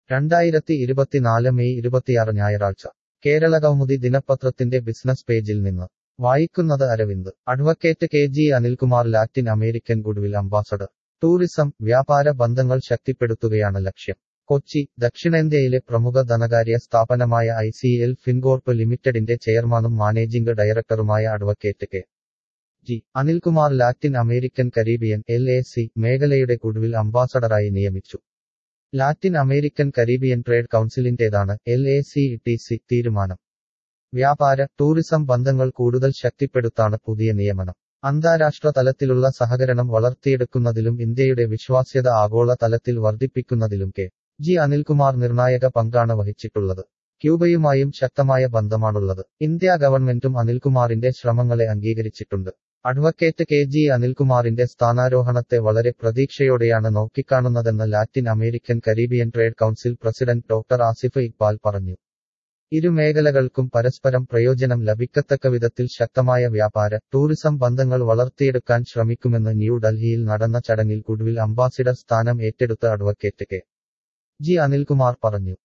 രണ്ടായിരത്തി ഇരുപത്തിനാല് മെയ് ഇരുപത്തിയാറ് ഞായറാഴ്ച കേരള കൗമുദി ദിനപത്രത്തിന്റെ ബിസിനസ് പേജിൽ നിന്ന് വായിക്കുന്നത് Aravind advocate K G Anilkumar Latin American goodwill ambassador tourism വ്യാപാര ബന്ധങ്ങൾ ശക്തിപ്പെടുത്തുകയാണ് ലക്ഷ്യം കൊച്ചി ദക്ഷിണേന്ത്യയിലെ പ്രമുഖ ധനകാര്യ സ്ഥാപനമായ ഐ സി എൽ ഫിൻകോർപ്പ് ലിമിറ്റഡിന്റെ ചെയർമാനും മാനേജിംഗ് ഡയറക്ടറുമായ advocate K G Anilkumar Latin American Caribbean L A C മേഖലയുടെ ഗുഡ്വിൽ അംബാസഡറായി നിയമിച്ചു ലാറ്റിൻ അമേരിക്കൻ കരീബിയൻ ട്രേഡ് കൗൺസിലിന്റേതാണ് L A C T C തീരുമാനം വ്യാപാര ടൂറിസം ബന്ധങ്ങൾ കൂടുതൽ ശക്തിപ്പെടുത്താണ് പുതിയ നിയമനം അന്താരാഷ്ട്ര തലത്തിലുള്ള സഹകരണം വളർത്തിയെടുക്കുന്നതിലും ഇന്ത്യയുടെ വിശ്വാസ്യത ആഗോള തലത്തിൽ വർദ്ധിപ്പിക്കുന്നതിലും കെ ജി അനിൽകുമാർ നിർണായക പങ്കാണ് വഹിച്ചിട്ടുള്ളത് ക്യൂബയുമായും ശക്തമായ ബന്ധമാണുള്ളത് ഇന്ത്യ ഗവൺമെന്റും അനിൽകുമാറിന്റെ ശ്രമങ്ങളെ അംഗീകരിച്ചിട്ടുണ്ട് അഡ്വക്കേറ്റ് കെ ജി അനിൽകുമാറിന്റെ സ്ഥാനാരോഹണത്തെ വളരെ പ്രതീക്ഷയോടെയാണ് നോക്കിക്കാണുന്നതെന്ന് Latin American Caribbean trade council president doctor Asif Iqbal പറഞ്ഞു ഇരു മേഖലകൾക്കും പരസ്പരം പ്രയോജനം ലഭിക്കത്തക്ക വിധത്തിൽ ശക്തമായ വ്യാപാര ടൂറിസം ബന്ധങ്ങൾ വളർത്തിയെടുക്കാൻ ശ്രമിക്കുമെന്ന് ന്യൂഡൽഹിയിൽ നടന്ന ചടങ്ങിൽ ഗുഡ്വിൽ അംബാസിഡർ സ്ഥാനം ഏറ്റെടുത്ത അഡ്വക്കേറ്റ് കെ ജി അനിൽകുമാർ പറഞ്ഞു